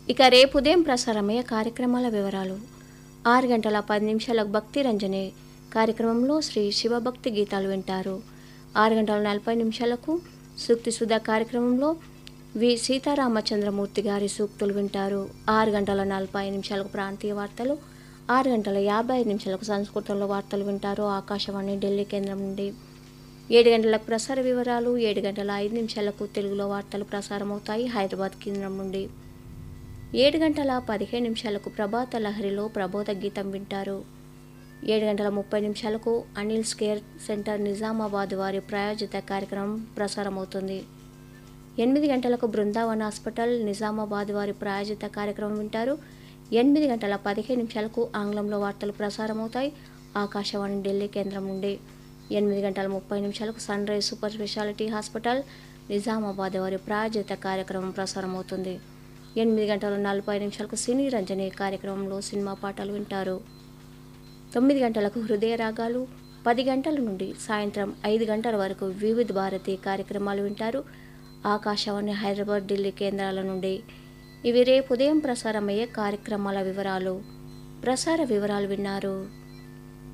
ఇక రేపు ఉదయం ప్రసారమయ్యే కార్యక్రమాల వివరాలు ఆరు గంటల పది నిమిషాలకు భక్తి రంజని కార్యక్రమంలో శ్రీ శివభక్తి గీతాలు వింటారు ఆరు గంటల నలభై నిమిషాలకు సూక్తి సుధా కార్యక్రమంలో వి సీతారామచంద్రమూర్తి గారి సూక్తులు వింటారు ఆరు గంటల నలభై నిమిషాలకు ప్రాంతీయ వార్తలు ఆరు గంటల యాభై ఐదు నిమిషాలకు సంస్కృతంలో వార్తలు వింటారు ఆకాశవాణి ఢిల్లీ కేంద్రం నుండి ఏడు గంటలకు ప్రసార వివరాలు ఏడు గంటల ఐదు నిమిషాలకు తెలుగులో వార్తలు ప్రసారమవుతాయి హైదరాబాద్ కేంద్రం నుండి ఏడు గంటల పదిహేను నిమిషాలకు ప్రభాత లహరిలో ప్రబోధ గీతం వింటారు ఏడు గంటల ముప్పై నిమిషాలకు అనిల్ స్కేర్ సెంటర్ నిజామాబాద్ వారి ప్రాయోజిత కార్యక్రమం ప్రసారమవుతుంది ఎనిమిది గంటలకు బృందావన్ హాస్పిటల్ నిజామాబాద్ వారి ప్రాయోజిత కార్యక్రమం వింటారు ఎనిమిది గంటల పదిహేను నిమిషాలకు ఆంగ్లంలో వార్తలు ప్రసారమవుతాయి ఆకాశవాణి ఢిల్లీ కేంద్రం నుండి ఎనిమిది గంటల ముప్పై నిమిషాలకు sunrise super speciality hospital Nizamabad వారి ప్రాయోజిత కార్యక్రమం ప్రసారమవుతుంది ఎనిమిది గంటల నలభై నిమిషాలకు సినీ రంజని కార్యక్రమంలో సినిమా పాటలు వింటారు తొమ్మిది గంటలకు హృదయ రాగాలు పది గంటల నుండి సాయంత్రం ఐదు గంటల వరకు వివిధ భారతి కార్యక్రమాలు వింటారు ఆకాశవాణి హైదరాబాద్ ఢిల్లీ కేంద్రాల నుండి ఇవి రేపు ఉదయం ప్రసారమయ్యే కార్యక్రమాల వివరాలు ప్రసార వివరాలు విన్నారు